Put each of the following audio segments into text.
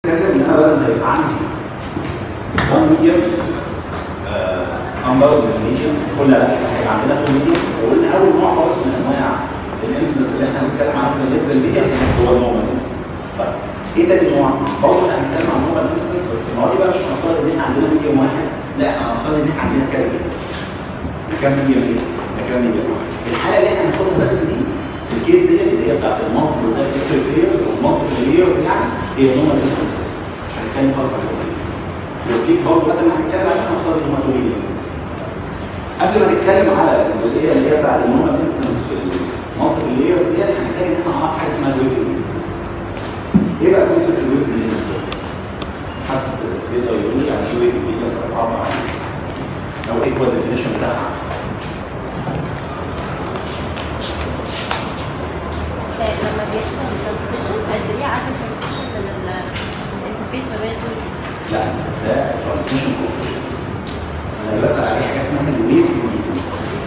ان انا بدل ما يبقى عندي وان ميديم امباود ميديم قلنا لا احنا هيبقى عندنا تو ميديم وقلنا اول نوع خالص من انواع الانسيدنس اللي احنا بنتكلم عنه بالنسبه للميديم هو النورمال انسيدنس طيب ايه تاني نوع؟ برضه احنا هنتكلم عن نورمال انسيدنس بس المره دي بقى مش هنفترض ان احنا عندنا ميديم واحد لا احنا هنفترض ان احنا عندنا كذا ميديم كام ميديم ايه؟ كام ميديم الحاله اللي احنا هناخدها بس دي في الكيس دي اللي هي بتاعت المالتيبل لايرز او المالتيبل لايرز يعني هي نورمال انسيدنس مش هنتكلم خالص عن كده لو في برضه بدل ما هنتكلم عليها هنفترض ان هم تو ميديم قبل ما نتكلم على الجزئيه اللي هي بتاعت النورمال انسيدنس في المالتيبل لايرز دي هنحتاج ان احنا نعرف حاجه اسمها الويف انسيدنس ايه بقى كونسيبت الويف انسيدنس ده؟ حد يقدر يقول لي يعني ايه ويف انسيدنس او عباره عن او ايه هو الديفينيشن بتاعها؟ لما بيحصل ترانسميشن قد ايه عدد ترانسميشن من الانترفيس ما بين لا ده ترانسميشن كوفيشنت انا بسال على حاجه اسمها الويف انسيدنس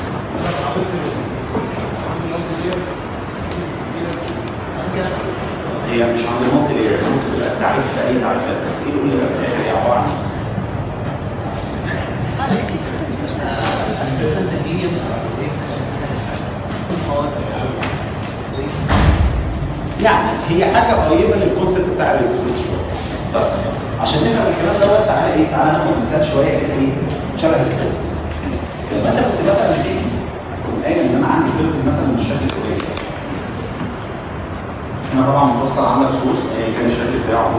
هي مش عند المنطقه اللي ممكن تبقى تعريف في اي تعريفات بس ايه اللي في الاخر هي عباره عن ايه؟ يعني هي حاجه قريبه للكونسيبت بتاع الريزستنس شويه طيب عشان نفهم الكلام دوت تعالى ايه تعالى ناخد مثال شويه كده ايه شبه السيلز لما انت كنت مثلا ايه قايل ان انا عندي سيلز مثلا بالشكل الفلاني هنا طبعا متوصل عندك سورس ايا كان الشكل بتاعه هو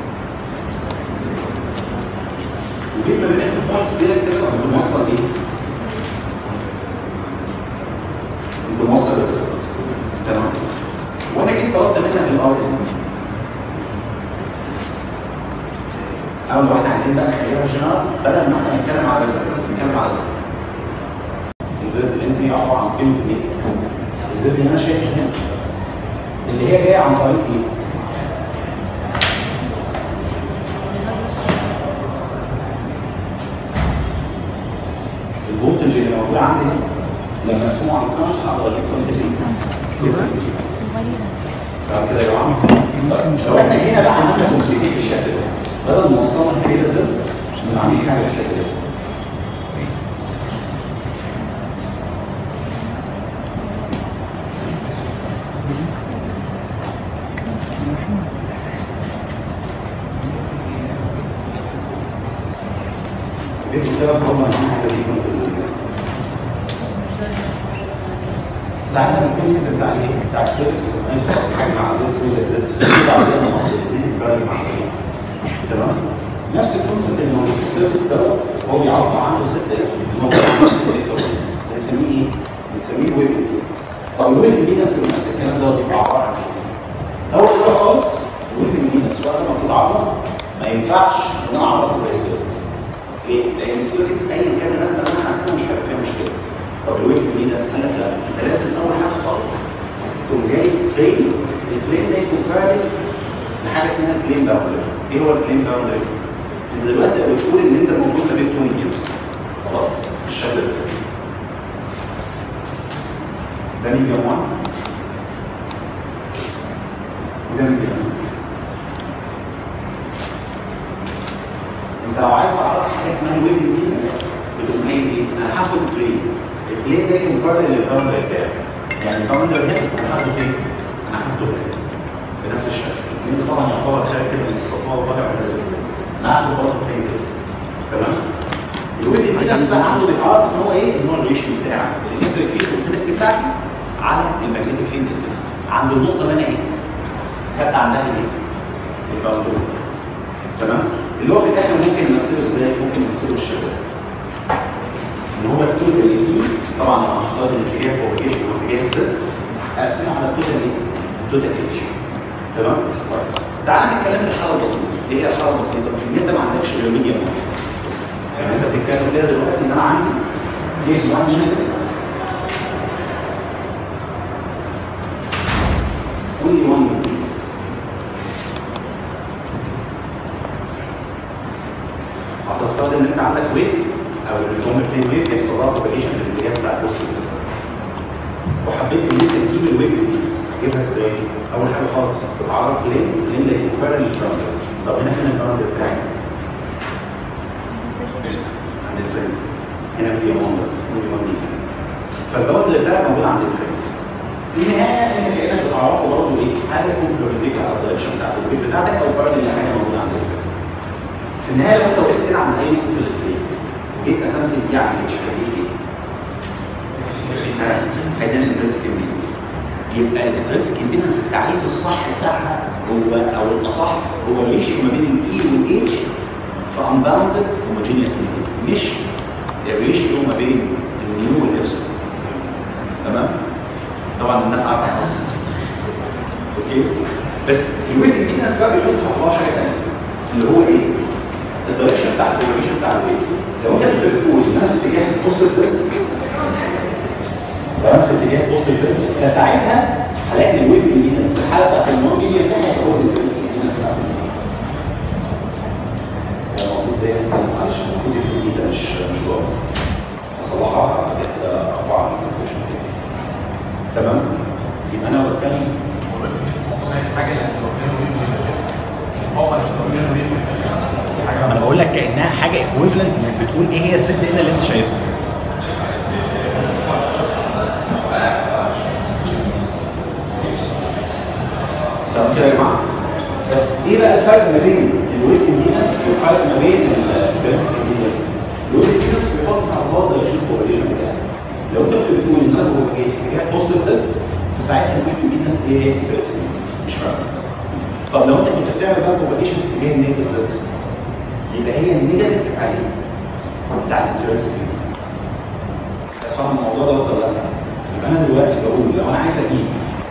وجيب ما بين البوينتس دي كده بنوصل ايه؟ بنوصل ريزستنس تمام وانا جيت طلبت منك الار ان اول ما احنا عايزين بقى نخليها جنرال بدل ما احنا نتكلم على الريزستنس نتكلم على نزلت الان هي عباره عن قيمه ايه؟ نزلت اللي انا شايفها هنا اللي هي جايه عن طريق ايه؟ الفولتج اللي موجود عندي هنا لما اقسمه على الكرنت هقدر اجيب فولتج ايه؟ تمام كده يا جماعه لو احنا جينا بقى عملنا كومبليكيت بالشكل ده بدل ما وصلنا الحاجه ده زد بنعمل حاجه بالشكل ده جيت قلت لك والله انا عايز اجيب كنت زد ساعتها الكونسيبت بتاع الايه؟ بتاع السيرفيس انا خلاص حاجه مع زد كروز زد زد عايزين ناخد الاثنين مع زد تمام؟ نفس الكونسيبت اللي موجود في السيرفيس دوت هو بيعبر عنه ست موجود عنده ست الكترونز بنسميه ايه؟ بنسميه ويف امبيدنس طب الويف امبيدنس نفس الكلام دوت بيبقى عباره عن ايه؟ اول حاجه خالص الويف امبيدنس وقت ما بتتعرف ما ينفعش ان انا اعرفها زي السيرفيس ليه؟ لان السيرفيس ايا كان الرسمه اللي انا حاسبها مش هيبقى فيها مشكله طب الويف امبيدنس قال لك لا انت لازم اول حاجه خالص تقوم جاي بلين البلين ده يكون بارل لحاجه اسمها البلين باوندري ايه هو البلين باوندري؟ انت دلوقتي لو بتقول ان انت موجود ما بين تو ميديمز خلاص بالشكل ده ده ميديم 1 وده ميديم انت لو عايز تعرف حاجه اسمها الويف امبيدنس بتقوم قايل ايه؟ انا هاخد بلين البلين ده يكون بارل للباوندري بتاعي يعني الباوندري هنا انا هاخده فين؟ انا هاخده هنا بنفس الشكل البلين ده طبعا يعتبر خارج كده من الصفار وطالع من الزاويه انا هاخده برضه بلين كده تمام؟ الويف امبيدنس بقى عنده بيتعرف ان هو ايه؟ ان هو الريشيو بتاع الالكتريك فيلد انتنستي بتاعتي على الماجنتيك فيلد انتنستي عند النقطه اللي انا ايه؟ خدت عندها ايه؟ الباوندري تمام؟ اللي هو في الاخر ممكن نمثله ازاي؟ ممكن نمثله بالشكل ده اللي هو التوتال اي طبعا لو هنفترض ان اتجاه هو اتجاه هو اتجاه الزد اقسمه على التوتال ايه؟ التوتال اتش تمام؟ طيب تعال نتكلم في الحاله البسيطه ايه هي الحاله البسيطه؟ ان انت ما عندكش غير ميديم يعني انت بتتكلم فيها دلوقتي ان انا عندي كيس 1 هنا كده قول لي 1 هتفترض ان انت عندك ويف او الريفورم بلين ويف يحصل لها بروباجيشن في الاتجاه بتاع البوست سنتر وحبيت ان انت تجيب الويف امبيدنس تجيبها ازاي؟ اول حاجه خالص بتعرف بلين بلين ده يكون بارل للترانسفير طب هنا فين الباوندري بتاعي؟ عند الفريم هنا ميديا 1 بس ميديا 1 ميديا فالباوندري بتاعي موجود عند الفريم في النهايه انت كانك بتعرفه برضه ايه؟ حاجه تكون بيربنديكال على الدايركشن بتاعت الويف بتاعتك او البارد اللي حاجه موجوده عند الفريم في النهايه لو انت وقفت كده عند اي نقطه في السبيس وجيت قسمت دي على اتش هتديك ايه؟ هيدان الانترنسك امبيدنس يبقى الانترنسك امبيدنس التعريف الصح بتاعها هو او الاصح هو الريشيو ما بين الاي والاتش في unbounded homogeneous medium مش الريشيو ما بين النيو والابسون تمام؟ طبعا الناس عارفه اصلا اوكي بس الويف امبيدنس بقى بيكون في حوار حاجه ثانيه اللي هو ايه؟ الدايركشن بتاع الفورميشن بتاع الويف لو انت بتقول ان انا في اتجاه بوزيتيف زد لو انا في اتجاه بوزيتيف زد فساعتها هلاقي ان الويف امبيدنس في الحاله بتاعت النون ميديا بتاعها هو الانترنس امبيدنس بتاعت المفروض ده معلش المفروض يكون دي ده مش مش جوه اصلحها كده ارفعها من السيشن تمام يبقى انا بتكلم ما انا بقول لك كانها حاجه ايكويفالنت انك بتقول ايه هي الست هنا اللي انت شايفها تمام كده يا جماعه بس ايه بقى الفرق ما بين الويف امبيدنس والفرق ما بين البرنسبل امبيدنس؟ الويف امبيدنس بيحط في اعتبار دايركشن كوبريشن بتاعي لو انت كنت بتقول ان انا ببقى جاي في اتجاه بوزيتيف زد فساعتها الويف امبيدنس ايه؟ برنسبل امبيدنس مش فارقه طب لو انت كنت بتعمل بقى كوبريشن في اتجاه النيجاتيف زد يبقى هي النيجاتيف عليه بتاع الانترنسك امبيدنس بس فاهم الموضوع ده ولا لا؟ يبقى انا دلوقتي بقول لو انا عايز اجيب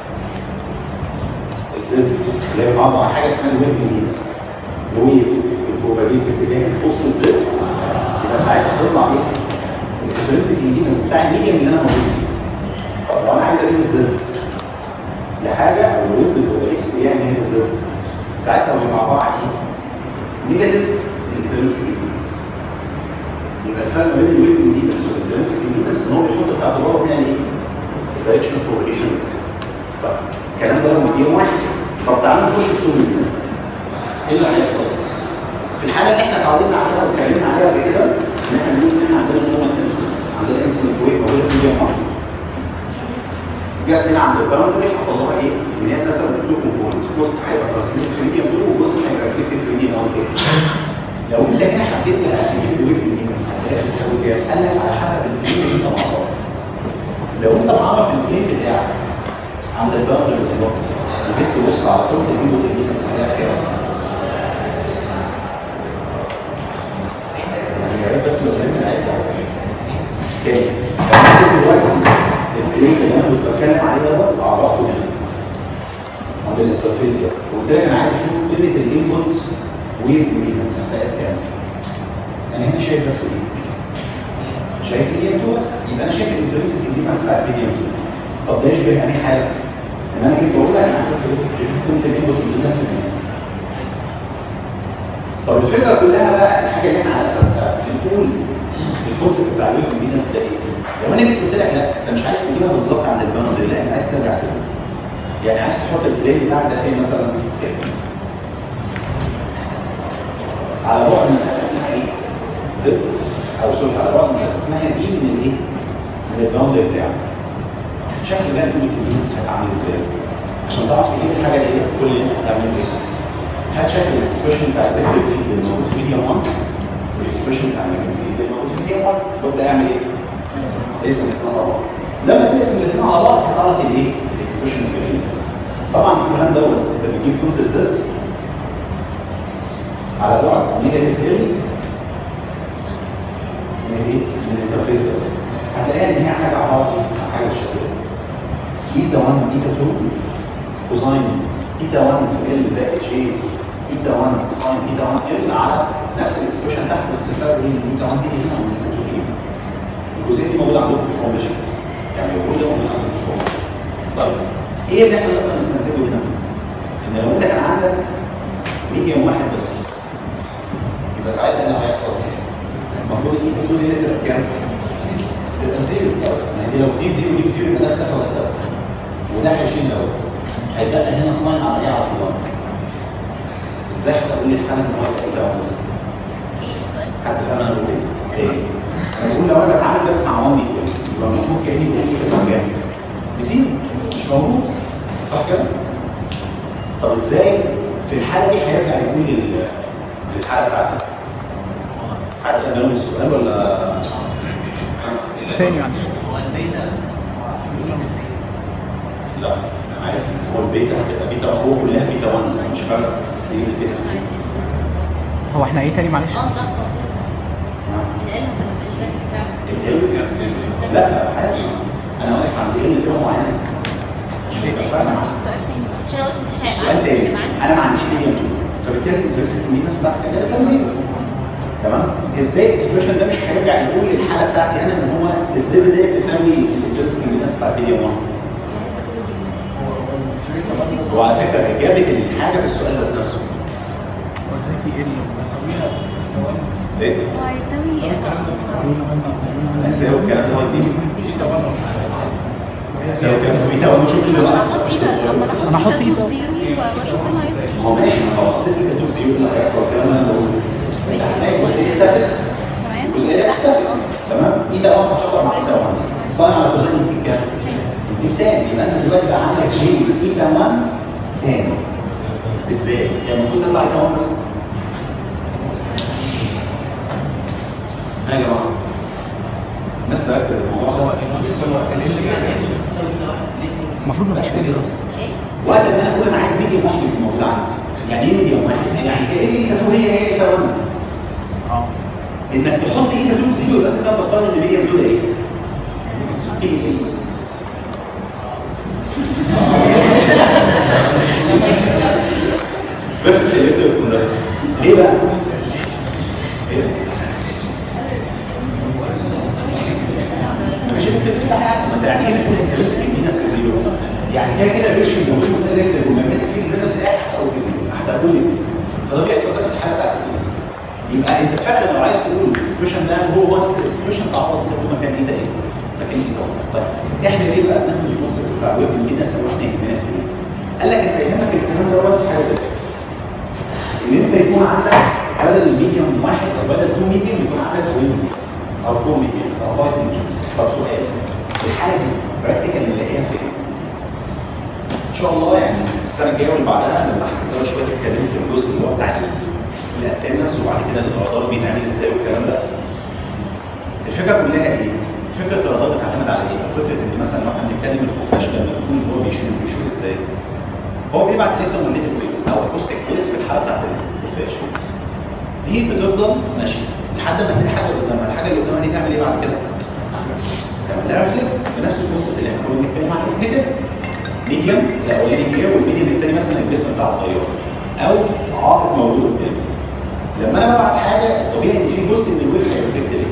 الزد اللي هي بتعبر عن حاجه اسمها الويف امبيدنس الويف البروباجيت في اتجاه البوست الزد يبقى ساعتها هتطلع ايه؟ الانترنسك امبيدنس بتاع الميديم اللي انا موجود فيه طب لو انا عايز اجيب الزد لحاجه او الويف البروباجيت في اتجاه النيجاتيف زد ساعتها هو بيبقى عباره عن ايه؟ نيجاتيف الانترنسك امبيدنس يبقى الفرق ما بين الويف امبيدنس والانترنسك امبيدنس ان هو بيحط في اعتباره هنا ايه؟ الدايركشن بروباجيشن طيب الكلام ده لو مديهم واحد طب تعالوا نخش في طول الميديا ايه اللي هيحصل؟ في الحاله اللي احنا اتعودنا عليها واتكلمنا عليها قبل كده ان احنا بنقول ان احنا عندنا نورمال انسنس عندنا انسنس ويف موجوده في ميديا واحد جت هنا عند الباوندري حصل لها ايه؟ ان هي اتقسمت لتو كومبوننتس جزء هيبقى ترانسميت في ميديا 2 وجزء هيبقى ريفلكتد في ميديا 1 تاني لو انت هنا حبيت بقى تجيب الويف امبيدنس هتلاقيها بتساوي كام؟ قال لك على حسب البلين اللي انت معرفه لو انت معرف البلين بتاعك عند الباوندري بالظبط وجيت تبص على قيمه الانبوت امبيدنس هتلاقيها كام؟ يعني يا ريت بس لو فهمنا العيب كام؟ فممكن دلوقتي البلين اللي انا كنت بتكلم عليه ده اعرفه هنا عند الانترفيس ده وقلت لك انا عايز اشوف قيمه الانبوت ويف امبيدنس هتلاقيها كام؟ انا هنا شايف بس ايه؟ شايف ميديم 2 بس يبقى انا شايف الانترنسك امبيدنس بتاع ميديم 2 طب ده يشبه انهي حاجه؟ ان انا جيت بقول لك انا عايزك تشوف قيمه الانبوت امبيدنس دي طب الفكره كلها بقى الحاجه اللي احنا على اساسها بنقول الكونسيبت بتاع الويف امبيدنس ده ايه؟ لو انا جيت قلت لك لا انت مش عايز تجيبها بالظبط عند الباوندري لا انت عايز ترجع سنه يعني عايز تحط البلاي بتاعك ده فين مثلا كده على بعد مسافه اسمها ايه؟ زد او سوري على بعد مسافه اسمها دي من الايه؟ من الباوندري بتاعك شكل بقى الانبوت امبيدنس هيبقى عامل ازاي؟ عشان تعرف تجيب الحاجه دي كل اللي انت هتعمله ايه؟ هات شكل الاكسبريشن بتاع الفيكتور فيد الموجود في ميديا 1 والاكسبريشن بتاع الفيكتور فيد الموجود في ميديا 1 وابدا اعمل ايه؟ اقسم الاثنين على بعض لما تقسم الاثنين على بعض هتعرف الايه؟ الاكسبريشن الجميل طبعا الكلام دوت انت بتجيب قيمه الزد على بعد نيجاتيف ال من ايه؟ من الانترفيس ده هتلاقيها ان هي حاجه عباره عن حاجه بالشكل ده ايتا 1 ايتا 2 كوساين ايتا 1 في ال زائد جي ايتا 1 ساين ايتا 1 ال على نفس الاكسبريشن تحت بس الفرق ايه ان ايتا 1 دي هنا وايتا 2 دي هنا الجزئيه دي موجوده عندكم في الفورميشن يعني موجوده موجوده عندكم في الفورميشن طيب ايه اللي احنا نقدر نستنتجه هنا؟ ان لو انت كان عندك ميديوم واحد بس يبقى ساعتها ايه اللي هيحصل؟ المفروض الايتا 2 دي تبقى بكام؟ تبقى بزيرو يعني دي لو دي بزيرو دي بزيرو يبقى ده اختفى وده اختفى وده هيشيل دوت هيتبقى هنا ساين على ايه على كوزاين ازاي هتقول لي الحاله ان هو ايه ده بس ايه السؤال؟ حد فاهم انا بقول ايه؟ ايه؟ انا بقول لو انا بتعامل بسمع عوامي كده يبقى المفروض كاني بقول ايه في المكان بيزيد مش موجود صح كده؟ طب ازاي في الحاله دي هيرجع يقول لل- للحاله بتاعتي؟ حد خد باله من السؤال ولا تاني معلش هو البيتا لا انا عارف هو البيتا هتبقى بيتا هو كلها بيتا 1 مش فارقه دي البيتا في ايه؟ هو احنا ايه تاني معلش؟ اه صح هو كده صح. العلم كان بالذات فعلا. ال لا عادي انا واقف عند ال كده معينه مش هيبقى فارقه معايا عشان قلت مفيش حاجه السؤال تاني انا ما عنديش ميديم تو فبالتالي انت بتمسك الميديم بتاعتك كده بتساوي زيرو تمام ازاي الاكسبريشن ده مش هيرجع يقول للحاله بتاعتي انا ان هو الزر ديت تساوي الانترنسك الميديم بتاعت ميديم 1 وعلى فكره اجابه الحاجه في السؤال ذات نفسه هو ازاي في ال ايه؟ هو هيساوي هيساوي الكلام ده هو يديني هيساوي الكلام ده بيتا ونشوف اللي ناقص احط مش ايده هتغير. طب أنا انا هحط احط إيده. ايده زيرو واشوف ايه اللي هيحصل هو ماشي ما لو حطيت ايدك توب زيرو اللي هيحصل الكلام اللي انا بقوله هتلاقي الجزئيه اختفت تمام الجزئيه اختفت تمام ايده واحده شطر مع ايده واحده صانع على جزئيه يديك كام؟ يديك تاني يبقى انت دلوقتي بقى عندك جي ايده 1 تاني ازاي؟ هي المفروض تطلع ايده 1 بس ها يا جماعه الناس تركز الموضوع صعب المفروض نبقى ايه؟ وقت ما انا اقول انا عايز ميديوم واحد يكون موجود عندي يعني ايه ميديوم واحد؟ يعني كأن ايده 2 هي هي ايده 1 اه انك تحط ايده دوب زيرو يبقى انت كده بتختار ان الميديم دول ايه؟ بي سي بيرفكت الكتريك كوندكتور ليه بقى؟ ايه؟ مش ممكن تفتح حاجه ما انت يعني ايه بتقول انت بتمسك امبيدنس زيرو يعني كده كده الريشيو موجود من الكتريك والمagnetic فيلد لازم في الاخر او زيرو هتقول لي زيرو فده بيحصل بس في الحاله بتاعت الامبيدنس يبقى انت فعلا لو عايز تقول الاكسبريشن ده هو هو نفس الاكسبريشن تعوض كده في مكان ايه ده ايه؟ مكان ايه ده طيب احنا ليه بقى بناخد الكونسيبت بتاع الويب امبيدنس واحنا يهمنا في ايه؟ قال لك انت يهمك الكلام دوت في حاجه زي كده ان انت يكون عندك بدل الميديوم واحد او بدل تو ميديوم يكون عندك 3 ميديومز او 4 ميديومز او 5 ميديومز طب سؤال الحاله دي براكتيكال نلاقيها فين؟ ان شاء الله يعني السنه الجايه واللي بعدها لما هتبداوا شويه تتكلموا في الجزء اللي هو بتاع الاتنس وبعد كده الرادار بيتعمل ازاي والكلام ده الفكره كلها ايه؟ فكره الرادار بتعتمد على ايه؟ او فكره ان مثلا لو احنا بنتكلم الخفاش لما يكون هو بيشوف بيشوف ازاي؟ هو بيبعت الكترومagnetic ويفز او اكوستيك ويف في الحاله بتاعت الخفاش دي بتفضل ماشيه لحد ما تلاقي حاجه قدامها الحاجه اللي قدامها دي تعمل ايه بعد كده؟ تعمل لها ريفلكت بنفس الكونسيبت اللي احنا كنا بنتكلم عليه قبل كده ميديوم الاولاني هي والميديوم الثاني مثلا الجسم بتاع الطياره او عائق موجود قدامي لما انا ببعت حاجه الطبيعي ان في جزء من الويف هيرفلكت ليه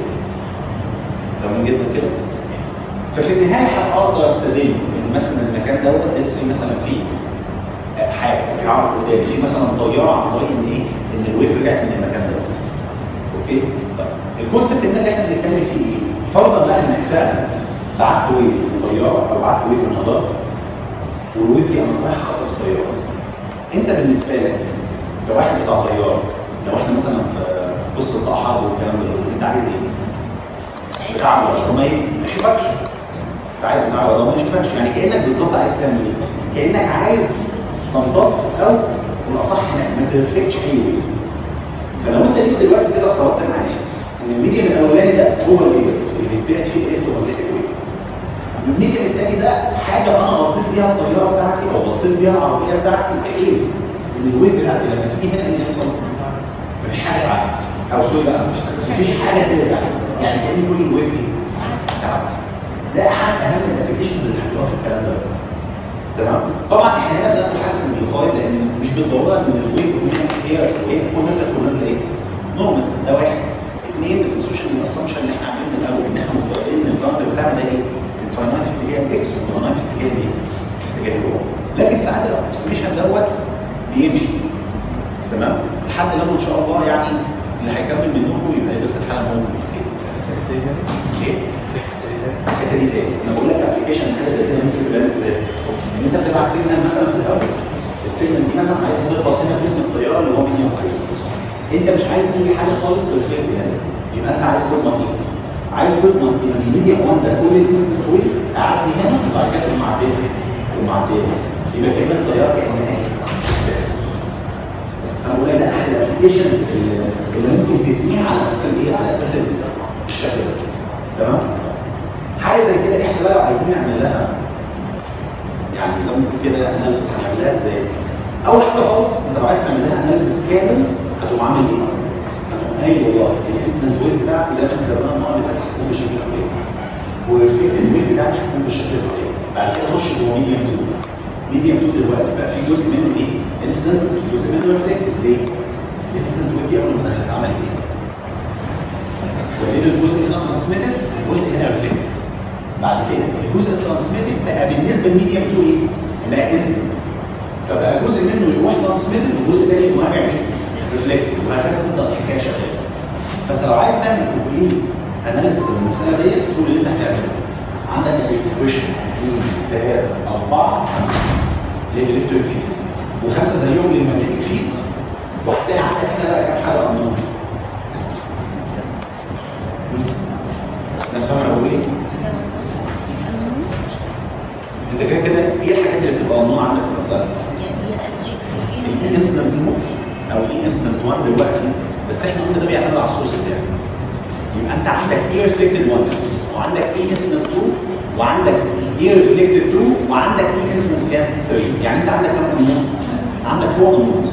تمام جدا كده ففي النهايه هقدر استدل ان مثلا المكان دوت ليتس مثلا فيه حاجه في عرض قدامي في مثلا طياره عن طريق ان ايه؟ ان الويف رجعت من المكان دوت. اوكي؟ طيب الكونسيبت هنا اللي احنا بنتكلم فيه ايه؟ فرضا بقى انك فعلا بعت ويف من طياره او بعت ويف من مدار والويف دي قامت رايحه خطف الطياره. انت بالنسبه لك كواحد بتاع طياره لو احنا مثلا في قصه احرب والكلام ده انت عايز ايه؟ بتاع الرقم ما يشوفكش انت عايز بتاع الرقم ما يشوفكش يعني كانك بالظبط عايز تعمل ايه؟ كانك عايز تمتص او بالاصح انك ما ترفلكتش اي ويف فلو انت جيت دلوقتي كده افترضت معايا ان الميديم الاولاني ده هو الايه؟ اللي بيتبعت فيه الكترومagnetic ويف الميديم الثاني ده حاجه انا غطيت بيها الطياره بتاعتي او غطيت بيها العربيه بتاعتي بحيث ان الويف بتاعتي لما تيجي هنا ايه اللي يحصل؟ مفيش حاجه تعدي او سوري بقى مفيش حاجه ترجع يعني كان كل الويف دي تعدي ده احد اهم الابلكيشنز اللي هتبقى في الكلام ده تمام طبعا احنا هنا بناخد حاجه سمبليفايد لان مش بالضروره ان الويف هي هي تكون نازله تكون نازله ايه؟ نورمال ده واحد اثنين ما تنسوش ان الاسامبشن اللي احنا عاملينه من الاول ان احنا مفترضين ان الباند بتاعنا ده ايه؟ انفاينايت في اتجاه الاكس وانفاينايت في اتجاه الايه؟ في اتجاه الواي لكن ساعات الابروكسيميشن دوت بيمشي تمام لحد لما ان شاء الله يعني اللي هيكمل منكم يبقى يدرس الحاله هو ايه؟ الحته دي تاني انا بقول لك ابلكيشن حاجه زي كده ممكن تبقى ازاي؟ ان انت بتبعت سيجنال مثلا في الاول السيجنال دي مثلا عايز تخبط هنا في اسم الطياره اللي هو ميديم سايز انت مش عايز اي حاجه خالص ترفلكت هنا يبقى انت عايز تضمن ايه؟ عايز تضمن ان الميديم 1 ده كل الانستنت ويف تعدي هنا وبعد كده تقوم معديه تقوم معديه يبقى كأن الطياره كانها ايه؟ انا بقول لك ده احد الابلكيشنز اللي ممكن تبنيها على اساس الايه؟ على اساس الشكل ده تمام؟ حاجه زي كده احنا بقى لو عايزين نعمل لها يعني زي ما قلت كده اناليسيس هنعملها ازاي؟ اول حاجه خالص انت لو عايز تعمل لها اناليسيس كامل هتقوم عامل ايه؟ هتقوم قايل والله الانستنت ويف بتاعتي زي ما احنا جبناها المره اللي فاتت هتكون بالشكل الفلاني والفكره الويف بتاعتي هتكون بالشكل الفلاني بعد كده اخش جوه ميديم 2 ميديم 2 دلوقتي بقى في جزء منه ايه؟ انستنت وفي جزء منه ريفلكتد ليه؟ الانستنت ويف دي اول ما دخلت عملت ايه؟ ولقيت الجزء هنا ترانسميتد الجزء هنا ريفلكتد بعد كده الجزء الترانسميتد بقى بالنسبه لميديم 2 ايه؟ بقى انستنت فبقى جزء منه يروح ترانسميتد والجزء الثاني يروح راجع ايه؟ ريفلكتد وهكذا تفضل الحكايه شغاله فانت لو عايز تعمل كومبليت اناليسيس للمساله ديت تقول اللي انت هتعمله عندك الاكسبريشن 2 3 4 5 للالكتريك فيلد وخمسه زيهم للمagnetic فيلد وهتلاقي عندك هنا بقى كام حاجه قانون الناس فاهمه انا بقول ايه؟ انت كده كده ايه الحاجات اللي بتبقى قانون عندك في المساله؟ الاي انسنت نوت او الاي انسنت 1 دلوقتي بس احنا قلنا ده بيعتمد على السورس بتاعك يبقى انت عندك اي ريفلكتد 1 وعندك اي انسنت 2 وعندك اي ريفلكتد 2 وعندك اي انسنت كام 3 يعني انت عندك كام قانون؟ عندك فوق قانون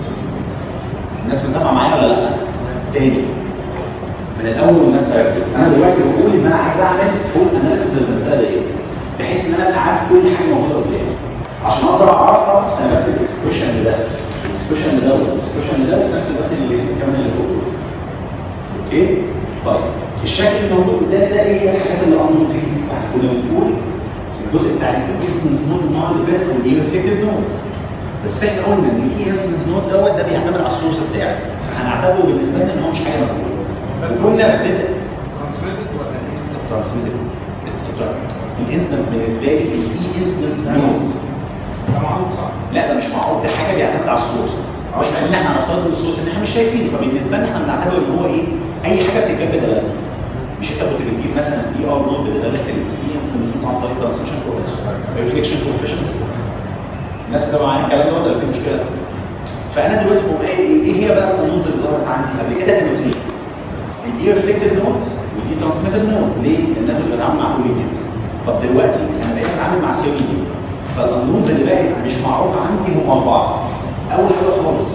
الناس متابعه معايا ولا لا؟ تاني من الاول والناس تركز انا دلوقتي بقول ان انا عايز اعمل فول اناليسيس للمساله ديت بحيث ان انا ابقى عارف كل حاجه موجوده قدامي عشان اقدر اعرفها انا بكتب الاكسبريشن لده الاكسبريشن لده والاكسبريشن لده وفي نفس الوقت اللي كمان اللي فوق دول. اوكي؟ طيب الشكل اللي موجود قدامي ده ايه هي الحاجات اللي قانون فيه؟ فاحنا كنا بنقول الجزء بتاع الاي انسنت نود المره اللي فاتت والاي ريفلكتد نود بس احنا قلنا ان الاي انسنت نود دوت ده بيعتمد على السورس بتاعي فهنعتبره بالنسبه لنا ان هو مش حاجه موجوده وكنا بنبدا ترانسميتد ولا انستنت؟ ترانسميتد الانستنت بالنسبه لي الاي انستنت نود ده معروف صح؟ لا ده مش معروف ده حاجه بيعتمد على السورس واحنا قلنا احنا هنفترض ان السورس ان احنا مش شايفينه فبالنسبه لنا احنا بنعتبر ان هو ايه اي حاجه بتتجاب بدلالته مش انت كنت بتجيب مثلا اي ار نود بدلاله الاي انستنت نود عن طريق ترانسميشن كوفيشنت ريفليكشن كوفيشنت الناس بتبقى معايا الكلام دوت ولا في مشكله فانا دلوقتي بقوم قايل ايه ايه هي بقى القانونز اللي ظهرت عندي قبل كده كانوا اثنين الاي ريفلكتد نود والاي ترانسميتد نود ليه؟ لان انا كنت بتعامل مع تو ميديمز طب دلوقتي انا بقيت اتعامل مع سيري ميديمز فالقانونز اللي بقت مش معروفه عندي هم اربعه اول حاجه خالص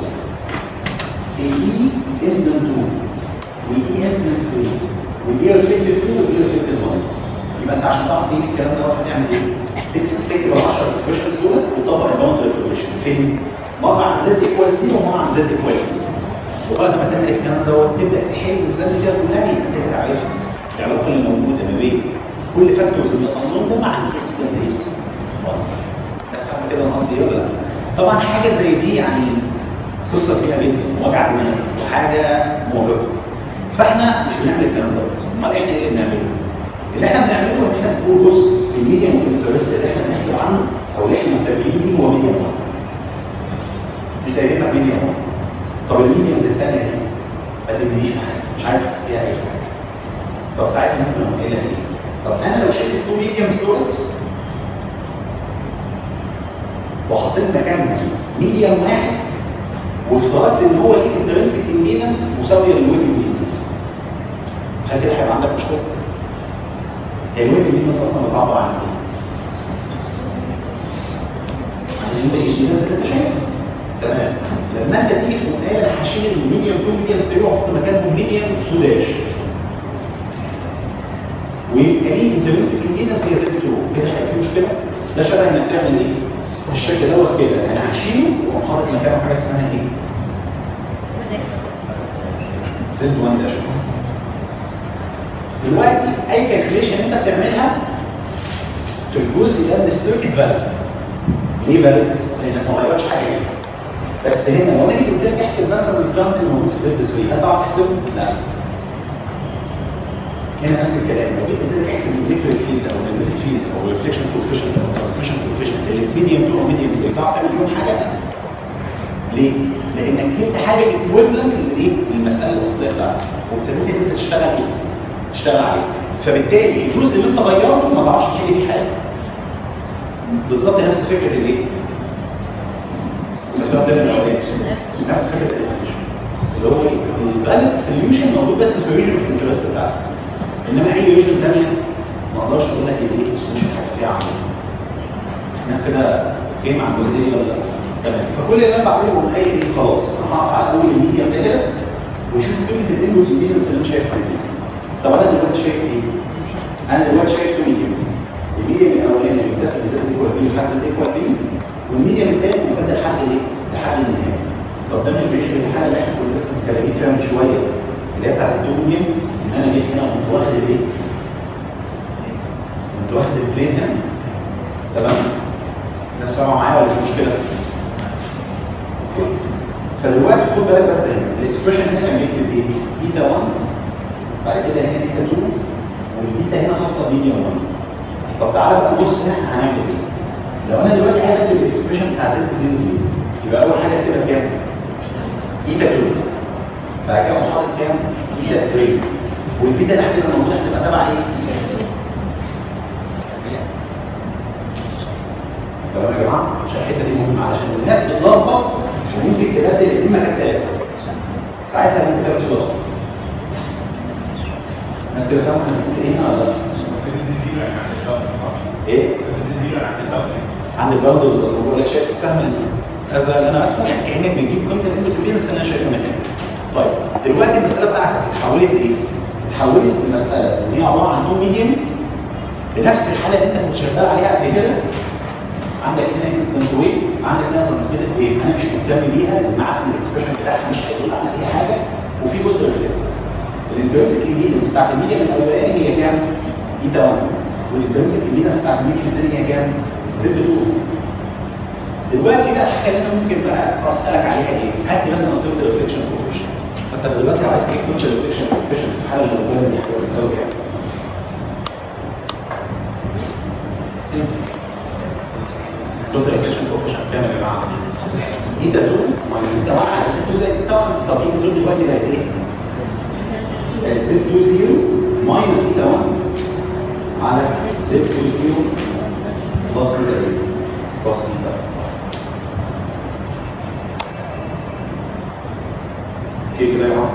الاي انسدنت 2 والاي انسدنت 3 والاي ريفلكتد 2 والاي ريفلكتد 1 يبقى انت عشان تعرف تجيب الكلام ده هتعمل ايه؟ تكتب تكتب ال 10 اكسبريشنز دول وتطبق الباوندري ريكوجنيشن فين؟ مره عن زد ايكوال تي ومره عن زد ايكوال تي وبعد ما تعمل الكلام دوت تبدا تحل المساله دي كلها يبقى انت كده عرفت العلاقه اللي موجوده ما بين كل فاكتورز من القانون ده مع الاي انسدنت الناس فاهمه كده انا قصدي ايه ولا لا؟ طبعا حاجه زي دي يعني قصه كبيره جدا وجع دماغ وحاجه مرهقه فاحنا مش بنعمل الكلام دوت امال احنا ايه اللي بنعمله؟ اللي احنا بنعمله ان احنا بنقول بص الميديم اوف انترست اللي احنا بنحسب عنه او اللي احنا متابعين بيه هو ميديم 1 بتهمك ميديم 1 طب الميديمز الثانيه دي ما تهمنيش في حاجه مش عايز احسب فيها اي حاجه طب ساعتها ممكن اقوم قايل لك ايه؟ طب انا لو شلت تو ميديمز دولت وحطيت مكانهم ميديم واحد وافترضت ان هو ليه انترنسك امبيدنس مساويه للويف امبيدنس هل كده هيبقى عندك مشكله؟ هي الويف امبيدنس اصلا بتعبر عن ايه؟ عن الامبيدنس اللي انت شايفها تمام لما انت تيجي تقوم قايل انا هشيل الميديم 2 ميديم 3 واحط مكانهم ميديم 2 داش ويبقى ليه انترنسك امبيدنس هي زد 2 كده هيبقى في مشكله؟ ده شبه انك تعمل ايه؟ بالشكل دوت كده انا هشيله واقوم حاطط مكانه حاجه اسمها ايه؟ زد 1 داش دلوقتي اي كالكوليشن انت بتعملها في الجزء ده من السيركت فاليد ليه فاليد؟ لانك ما غيرتش حاجه هنا بس هنا لو انا جيت قدام تحسب مثلا الجامب اللي موجود في زد 3 هل تعرف تحسبه؟ لا هنا نفس الكلام لو جيت قلت لك احسب الالكتريك فيلد او المagnetic فيلد او الريفليكشن كوفيشنت او الترانسميشن كوفيشنت اللي في ميديوم 2 او ميديوم 3 تعرف تعمل بيهم حاجه؟ ليه؟ لانك جبت حاجه ايكويفلنت للايه؟ للمساله الاصليه بتاعتك وابتديت ان انت تشتغل ايه؟ تشتغل عليه فبالتالي الجزء اللي انت غيرته ما تعرفش تحل فيه حاجه بالظبط نفس فكره الايه؟ فكرة ده الأولاني. نفس فكره الانتجريشن اللي هو الفاليد سوليوشن موجود بس في الريجن اوف انترست بتاعتي انما اي ريجن ثانيه ما اقدرش اقول لك ان ايه السوليوشن حاجه فيها عامله ازاي الناس كده اوكي مع الجزئيه دي ولا لا؟ تمام فكل اللي انا بعمله بقوم قايل ايه خلاص انا هقف على اول الميديا كده واشوف قيمه الانبوت امبيدنس اللي انا شايفها دي طب انا دلوقتي شايف ايه؟ انا دلوقتي شايف تو ميديمز الميديم الاولاني اللي بتاعت زد ايكوال زيرو لحد زد ايكوال دي والميديم الثاني بتاعت لحد الايه؟ لحد النهايه طب ده مش بيشبه الحاله اللي احنا كنا لسه متكلمين فيها من شويه اللي هي بتاعت التو ميديمز ان انا جيت هنا وقمت واخد الايه؟ كنت واخد البلين هنا تمام؟ الناس فاهمه معايا ولا في مشكله؟ فدلوقتي خد بالك بس هنا الاكسبريشن هنا بيكتب ايه؟ ايتا 1 بعد كده هنا ايتا 2 والبيتا هنا خاصه بميديوم 1 طب تعالى بقى نبص هنا احنا هنعمل ايه؟ لو انا دلوقتي عايز اكتب الاكسبريشن بتاع زد دي زيرو يبقى اول حاجه اكتبها كام؟ ايتا 2 بعد كده اقوم حاطط كام؟ ايتا 3 والبيتا اللي هتبقى موجوده هتبقى تبع ايه؟ تمام يا جماعه عشان الحته دي مهمه علشان الناس بتلخبط وممكن تبدل الاثنين مكان ثلاثه ساعتها انت كده بتغلط الناس كده فاهمه احنا بنقول ايه هنا ولا لا؟ ايه؟ عند البرد بالظبط بقول لك شايف السهم اللي هذا اللي انا اسمه يعني كانك بتجيب قيمه الانبوت امبيدنس اللي انا شايفها مكانها طيب دلوقتي المساله بتاعتك اتحولت لايه؟ اتحولت لمساله ان هي عباره عن تو ميديمز بنفس الحاله اللي انت كنت شغال عليها قبل كده عندك هنا انستنت ويف عندك هنا ترانسميتد ويف انا مش مهتم بيها لان عارف ان الاكسبريشن بتاعها مش هيدل على اي حاجه وفي جزء ريفلكتد الانترنسك امبيدنس بتاعت الميديا الاولاني هي كام؟ ايتا 1 والانترنسك امبيدنس بتاعت الميديا الثانيه هي كام؟ زد 2 دلوقتي بقى الحاجه اللي انا ممكن بقى اسالك عليها ايه؟ هات لي مثلا قيمه الريفليكشن كوفيشنت فانت دلوقتي عايز تجيب قيمه الريفليكشن كوفيشنت في الحاله اللي قدامنا دي هتبقى بتساوي كام؟ قيمه الريفليكشن كوفيشنت كام يا جماعه؟ ايتا 2 ماينس ايتا 1 على ايتا 2 زائد ايتا 1 طب ايتا 2 دلوقتي بقت ايه؟ بقت زد 2 0 ماينس ايتا 1 على زد 2 0 بلس ايتا ايه؟ بلس ايتا اوكي كده يا جماعه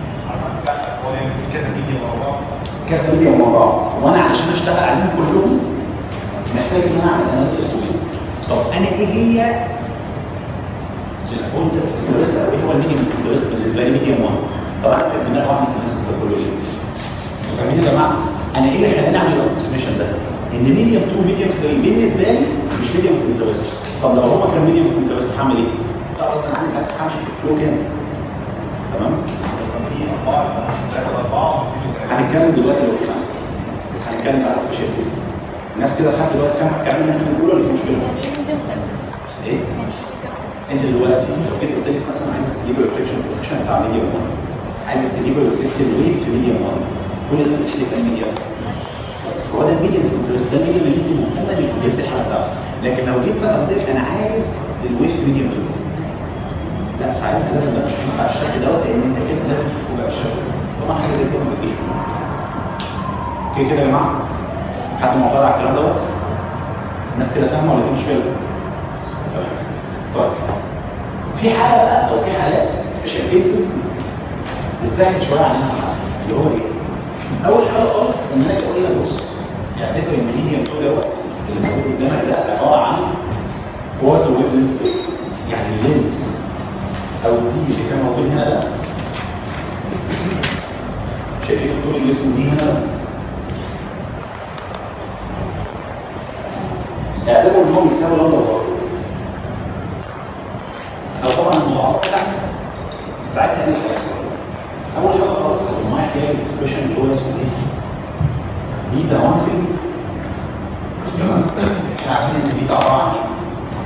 كذا ميديا مع بعض وانا علشان اشتغل عليهم كلهم محتاج ان انا اعمل اناليسيس طويل طب انا ايه هي الكونت انترست او ايه هو الميديم انترست بالنسبه لي ميديم 1 طب انا في الدماغ واعمل اناليسيس ده كله ليه؟ فاهمين يا جماعه؟ انا ايه اللي خلاني اعمل الابروكسيميشن ده؟ ان ميديم 2 ميديم 3 بالنسبه لي مش ميديم في انترست طب لو هو كان ميديم في انترست هعمل ايه؟ لا اصلا انا ساعتها همشي في الفلو كام؟ تمام؟ هنتكلم دلوقتي لو في خمسه بس هنتكلم على سبيشال كيسز الناس كده لحد دلوقتي فاهمه الكلام اللي احنا بنقوله ولا في مشكله؟ ايه؟ انت دلوقتي لو جيت قلت لك مثلا عايزك تجيب الريفليكشن كوفيشن بتاع ميديوم 1 عايزك تجيب الريفلكتد ويف في ميديوم 1 كل ده بتحل في الميديوم بس هو ده الميديوم في الانترست ده الميديوم اللي انت مهتمه انك تدرسي الحاله بتاعته لكن لو جيت مثلا قلت لك انا عايز الويف في ميديوم 2 لا ساعتها لازم بقى مش هينفع الشكل دوت لان انت كده لازم تفوق بقى الشكل طبعا حاجه زي كده ما بتجيش اوكي كده يا جماعه حد معترض على الكلام دوت الناس كده فاهمه ولا في مشكله؟ تمام طيب في حاله بقى او في حالات سبيشال كيسز بتسهل شويه علينا الحل اللي هو ايه؟ اول حاجه خالص ان انا اقول لك بص اعتبر ان الميديم تو دوت اللي موجود قدامك ده عباره عن كوارتر ويف لينس يعني اللينس او دي اللي كان موجود هنا ده شايفين الطول اللي اسمه دي هنا اعتبروا ان هو بيساوي لمبه وقافله او طبعا المضاعفات بتاعته ساعتها ايه اللي هيحصل؟ اول حاجه خالص لو معايا جاي الاكسبريشن اللي هو اسمه ايه؟ بيتا 1 في تمام؟ احنا عارفين ان بيتا عباره عن ايه؟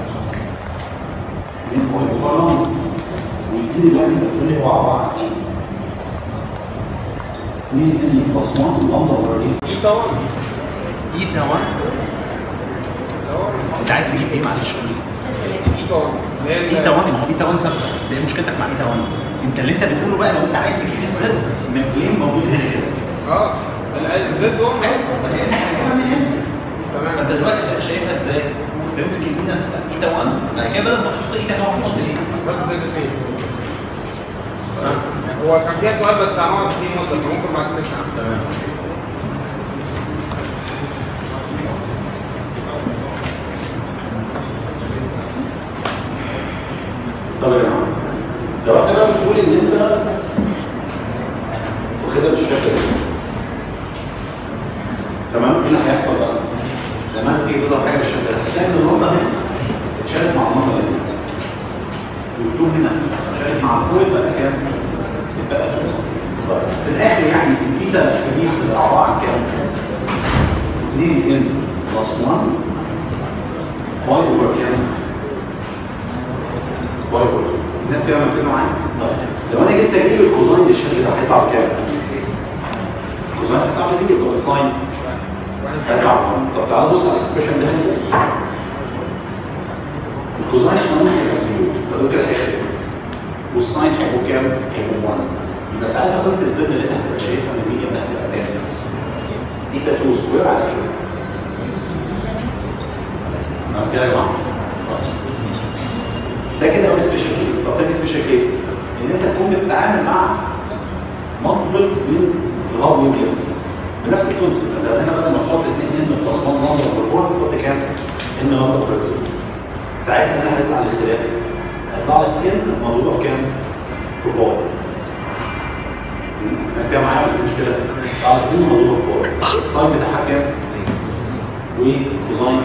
من هو البرامج ويجي دلوقتي انت بتقول لي هو عباره عن ايه؟ مين اسم بلس 1 لمبه ولا ايه؟ ايتا 1 ايتا 1 انت عايز تجيب ايه معلش قول لي؟ ايتا 1 اللي هي ايتا 1 ما هو ايتا 1 ثابته ده ايه مشكلتك مع ايتا 1 انت اللي انت بتقوله بقى لو انت عايز تجيب الزد من بلين موجود هنا كده اه الزد 1 ايوه ما هي احنا كمان من هنا تمام فانت دلوقتي هتبقى شايفها ازاي؟ تمسك البينس ايتا 1 بعد كده بدل ما تحط ايتا 1 تحط ايه؟ بس زد 2 هو كان فيها سؤال بس هنقعد فيه مده فممكن بعد سكه تمام طب يا جماعه لو احنا بقى بتقول ان انت واخدها بالشكل ده تمام ايه اللي هيحصل بقى؟ لما انت تيجي تضرب حاجه بالشكل ده هتلاقي ان النقطه هنا اتشالت مع النقطه دي والدكتور هنا اتشالت مع الفوق بقى كام؟ يبقى طيب في الاخر يعني البيتا في دي بتبقى عباره عن كام؟ 2 ان بلس 1 باي اوفر كام؟ باي اوفر الناس كده مركزه معايا؟ طيب لو انا جيت اجيب الكوزاين للشكل ده هيطلع بكام؟ الكوزاين هيطلع بزيرو طب الساين هيطلع بواحد. طب تعالى بص على الاكسبريشن ده الكوزاين احنا قلنا هيبقى بزيرو فدول كده هيختلفوا والساين هيبقوا كام؟ هيبقوا 1 يبقى ساعتها ضربة الزد اللي انت هتبقى شايفها من الميديا ده هتبقى كام؟ ايتا 2 سكوير على ايه؟ تمام كده يا جماعه؟ ده كده اول سبيشال كيس طب تاني سبيشال كيس ان انت تكون بتتعامل مع مالتيبلز من الهاف ويف لينكس بنفس الكونسيبت انت هنا بدل ما تحط 2 ان بلس 1 نمبر بور تحط كام؟ ان نمبر بور ساعتها هنا هيطلع الاختلاف هيطلع لك ان مضروبه في كام؟ في باور الناس كده معايا ولا في مشكله؟ يطلع لك ان مضروبه في باور الساين بتاعها كام؟ وكوزاين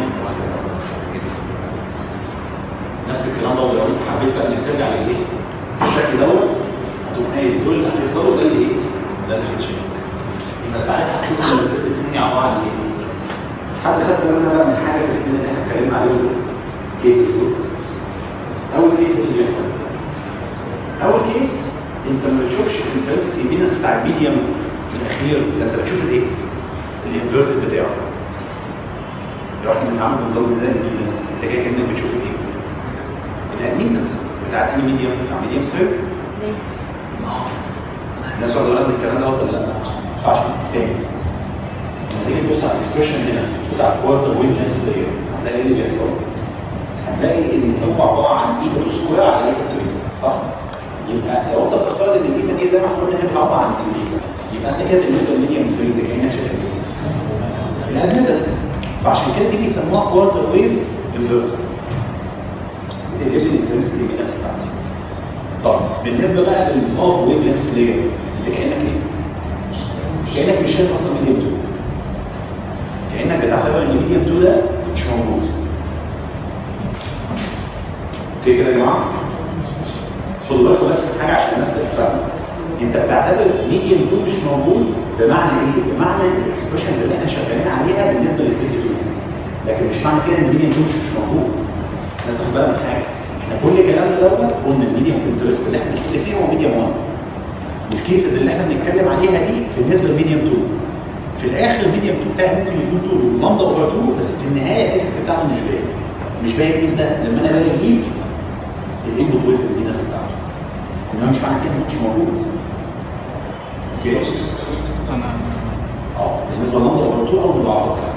نفس الكلام ده لو انت حبيت بقى انك ترجع لايه؟ الشكل دوت هتقوم قايل دول اللي هيفضلوا زي ايه؟ ده اللي هيتشيك يبقى ساعتها هتشوف ان الست الدنيا عباره عن ايه؟ حد خد بالنا بقى من حاجه في الاثنين اللي احنا اتكلمنا عليهم دول كيسز دول اول كيس اللي بيحصل اول كيس انت ما بتشوفش الانترنس الامبيدنس بتاع الميديم الاخير ده انت بتشوف الايه؟ الانفيرتد بتاعه لو احنا بنتعامل بنظام ده الامبيدنس انت كده كانك بتشوف الايه؟ الادميتنس بتاعت انهي ميديم؟ بتاع ميديم سير ليه؟ الناس واخده بالها من الكلام دوت ولا لا؟ ما ينفعش تاني لما تيجي تبص على الاكسبريشن هنا بتاع الكوارتر ويف لينس ديت هتلاقي ايه اللي بيحصل؟ هتلاقي ان هو عباره عن ايتا 2 سكوير على ايتا 3 صح؟ يبقى لو انت بتفترض ان الايتا دي زي ما احنا قلنا هي بتعبر عن الامبيدنس يبقى انت كده بالنسبه للميديم سير انت كانك شايف ايه؟ الادميتنس فعشان كده دي بيسموها كوارتر ويف انفرتر بتقلب لي الانترنس الامبيدنس بتاعتي طب بالنسبه بقى للهاف ويف لينس لاير انت كانك ايه؟ كانك مش شايف اصلا ميديم 2 كانك بتعتبر ان ميديم 2 ده مش موجود اوكي كده يا جماعه؟ خدوا بالكم بس من حاجه عشان الناس تفهم انت بتعتبر ميديم 2 مش موجود بمعنى ايه؟ بمعنى الاكسبريشنز اللي احنا شغالين عليها بالنسبه للزد 2 لكن مش معنى كده ان ميديم 2 مش مش موجود الناس تاخد بالها من حاجه احنا كل كلامنا دوت قلنا الميديم في انترست اللي احنا بنحل فيه هو ميديم 1 والكيسز اللي احنا بنتكلم عليها دي بالنسبه لميديم 2 في الاخر ميديم 2 بتاعي ممكن يكون 2 لامدا اوفر 2 بس في النهايه الايفكت بتاعه مش باين مش باين امتى؟ لما انا باجي اجيب الانبوت ويف الامبيدنس بتاعته انما مش معنى كده انه مش موجود اوكي انا اه بالنسبه للامدا اوفر 2 او المضاعفات بتاعته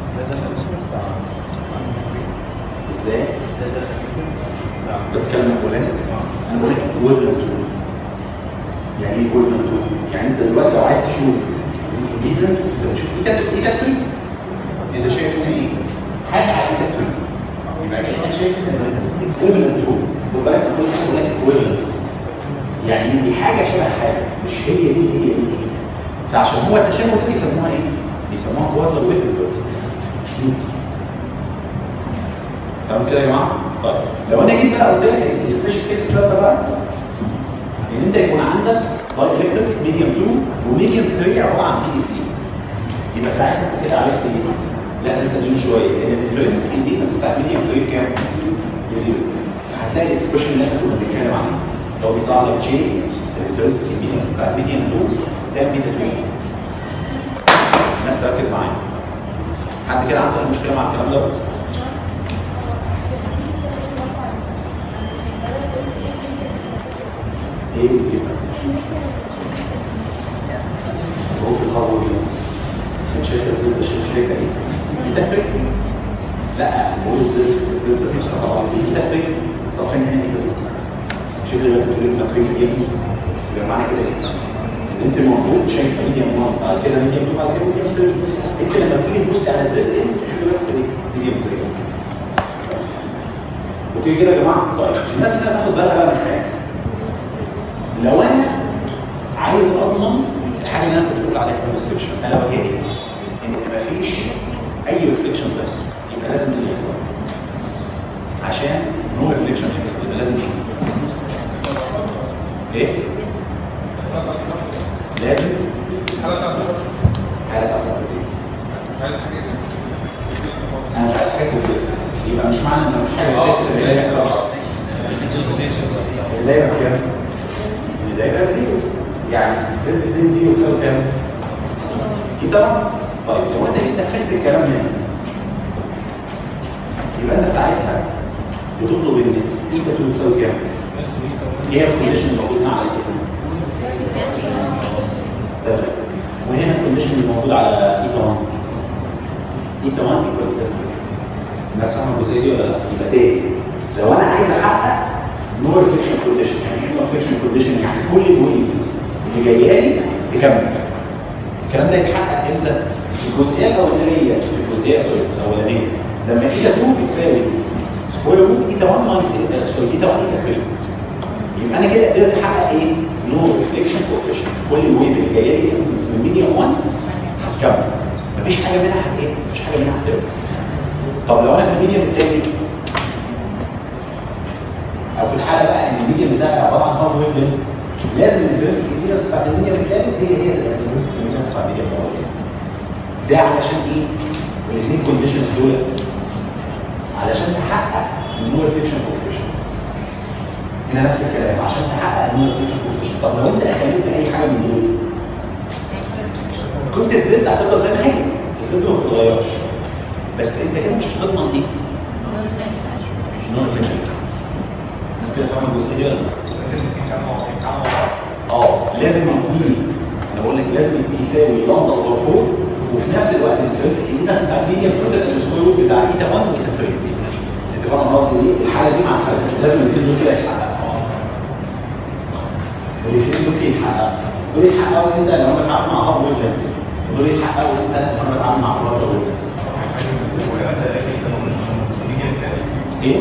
ازاي؟ انت بتتكلم اولاني انا بقول لك ايكويفالنت يعني ايه ايكويفالنت يعني انت دلوقتي لو عايز تشوف الامبيدنس انت بتشوف ايتا ايتا 3 انت شايف هنا ايه؟ حاجه على ايتا 3 يبقى كانك شايف ان الامبيدنس ايكويفالنت خد بالك انا كل حاجه بقول لك ايكويفالنت يعني دي حاجه شبه حاجه مش هي دي هي دي فعشان هو التشابه ده بيسموها ايه؟ بيسموها كوارتر ويف انفرتر تمام كده يا جماعه؟ طيب لو انا جيت بقى قلت لك السبيشال كيس الثالثه بقى ان انت يكون عندك داي الكتريك ميديوم 2 وميديوم 3 عباره عن بي اي سي يبقى ساعتها انت كده عرفت ايه؟ لا لسه دي شويه لان الانترنسك امبيدنس بتاع ميديوم 3 كام؟ بزيرو فهتلاقي الاكسبريشن اللي احنا كنا بنتكلم عنه لو بيطلع لك تشين في الانترنسك امبيدنس بتاع ميديوم 2 ده بيتا 2 الناس تركز معايا حد كده عنده مشكله مع الكلام دوت؟ ايه بيبقى هو في الهارد بس انت شايفه الزبده شايفه شايفه ايه؟ دي تفرق لا هو الزبده الزبده نفسها طبعا دي تفرق طب فين هنا ايه شوف اللي بتقول لنا في ميديم يبقى معنى كده ايه؟ ان انت المفروض شايفه ميديم 1 بعد كده ميديم 2 بعد كده ميديم 3 انت لما بتيجي تبص على الزد انت بتشوفي بس ايه؟ ميديم 3 بس اوكي كده يا جماعه طيب الناس اللي هتاخد بالها بقى من حاجه لو انا عايز اضمن الحاجه اللي انا كنت بقول عليها في اول السكشن الا وهي ايه؟ ان مفيش اي ريفليكشن تحصل يبقى لازم اللي يحصل عشان نو ريفليكشن يحصل يبقى لازم ايه؟ ايه؟ لازم حاله أخلاق. انا مش عايز حاجه تفلت يبقى مش معنى ان مفيش حاجه تفلت اللي هيحصل اللي هيبقى كام؟ اللي هيبقى بزيرو يعني زد 2 زيرو يساوي كام؟ دي طبعا طيب لو انت جيت نفذت الكلام هنا يبقى انت ساعتها بتطلب ان ايتا 2 تساوي كام؟ ايه هي الكونديشن اللي موجوده على ايتا 2؟ ده وهنا الكونديشن اللي موجود على ايتا 1 ايتا 1 يبقى ايتا 3 الناس فاهمه الجزئيه دي ولا لا؟ يبقى تاني لو انا عايز احقق نو ريفليكشن كونديشن يعني ايه ريفليكشن كونديشن يعني كل الويف اللي جايه لي تكمل الكلام ده يتحقق امتى؟ في الجزئيه الاولانيه في الجزئيه سوري الاولانيه لما ايتا 2 بتساوي سكوير روت ايتا 1 ماينس سوري ايتا 1 ايتا 3 يبقى انا كده قدرت احقق ايه؟ نو ريفليكشن كوفيشن كل الويف اللي جايه لي انستنت من ميديوم 1 هتكمل مفيش حاجه منها هت ايه؟ مفيش حاجه منها هترجع طب لو انا في الميديوم الثاني او في الحاله بقى ان الميديوم ده عباره عن هارد ويف لينس لازم الدرس الكبيره بتاعت الميديوم الثالث هي هي الدرس الكبيره بتاعت الميديوم الاولاني ده علشان ايه؟ الاثنين كونديشنز دولت علشان تحقق النو ريفليكشن كوفيشن هنا نفس الكلام عشان تحقق النو ريفليكشن كوفيشن طب لو انت اخليت اي حاجه من دول كنت الزد هتفضل زي ما هي الزد ما بتتغيرش بس انت كده مش هتضمن ايه؟ نو ريفليكشن الناس كده فاهمه الجزئيه دي ولا لا؟ اه لازم يديه انا بقول لك لازم يديه يساوي لامدا اوفر 4 وفي نفس الوقت الانترنسك الناس بتاع الميديا برودكت السكوير روت بتاع ايتا 1 وايتا 3 انت فاهم انا قصدي ايه؟ الحاله دي مع الحاله دي لازم الاثنين دول كده يتحققوا والاثنين دول يتحققوا دول يتحققوا امتى لو انا بتعامل مع هاب ويف لينس ودول يتحققوا امتى لو انا بتعامل مع فلاتر ويف لينس ايه؟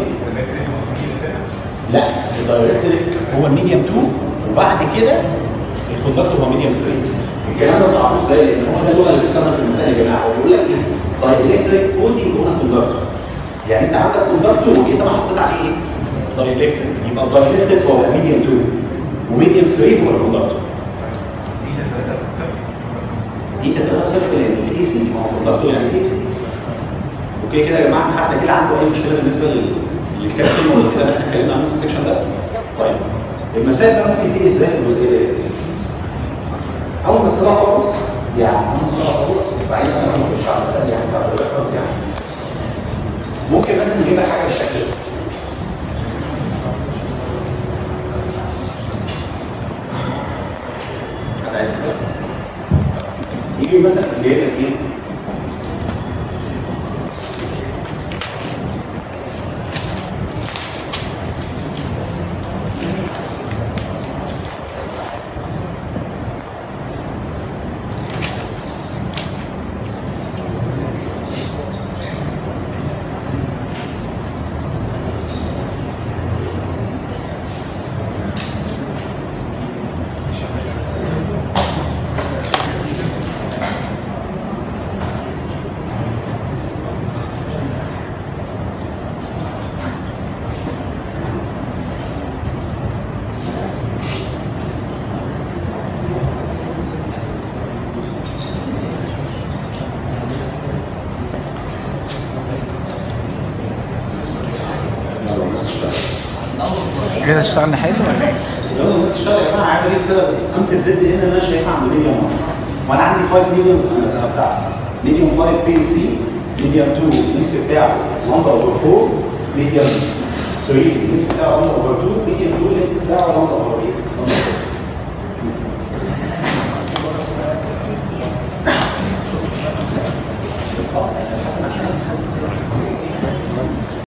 لا الدايركتريك هو الميديوم 2 وبعد كده الكوندكتور هو ميديوم 3 الكلام ده ما تعرفوش ازاي لان هو ده اللغه اللي بتستخدم في المثال يا جماعه هو بيقول لك ايه؟ دايركتريك كودينج اون كوندكتور يعني انت عندك كوندكتور وجيت انا حطيت عليه ايه؟ دايلكتريك يبقى الدايلكتريك هو ميديوم 2 وميديوم 3 هو الكوندكتور دي تتبقى صفر لان الاي سي ما هو كوندكتور يعني الاي سي اوكي كده يا جماعه حد كده عنده اي مشكله بالنسبه لل الكابتن والسيده اللي احنا اتكلمنا عنه في السكشن ده طيب المسائل بقى ممكن تيجي ازاي في الجزئيه ديت اول مساله خالص يعني اول مساله خالص بعدين انا هنخش على المسائل يعني بتاعت الريفرنس يعني ممكن مثلا نجيب لك حاجه بالشكل ده حد عايز يسال يجي مثلا جايب لك ايه يلا الناس تشتغل كده اشتغلنا حلو ولا ايه؟ يلا الناس تشتغل يا جماعه عايز اجيب كده قيمه الزد هنا اللي انا شايفها عند ميديوم 1 وانا عندي 5 ميديومز في المساله بتاعتي ميديوم 5 بي سي ميديوم 2 اللينكس بتاعه 1 اوفر 4 ميديوم 3 سوري اللينس بتاعه 1 اوفر 2 ميديم 2 اللينس بتاعه 1 اوفر 8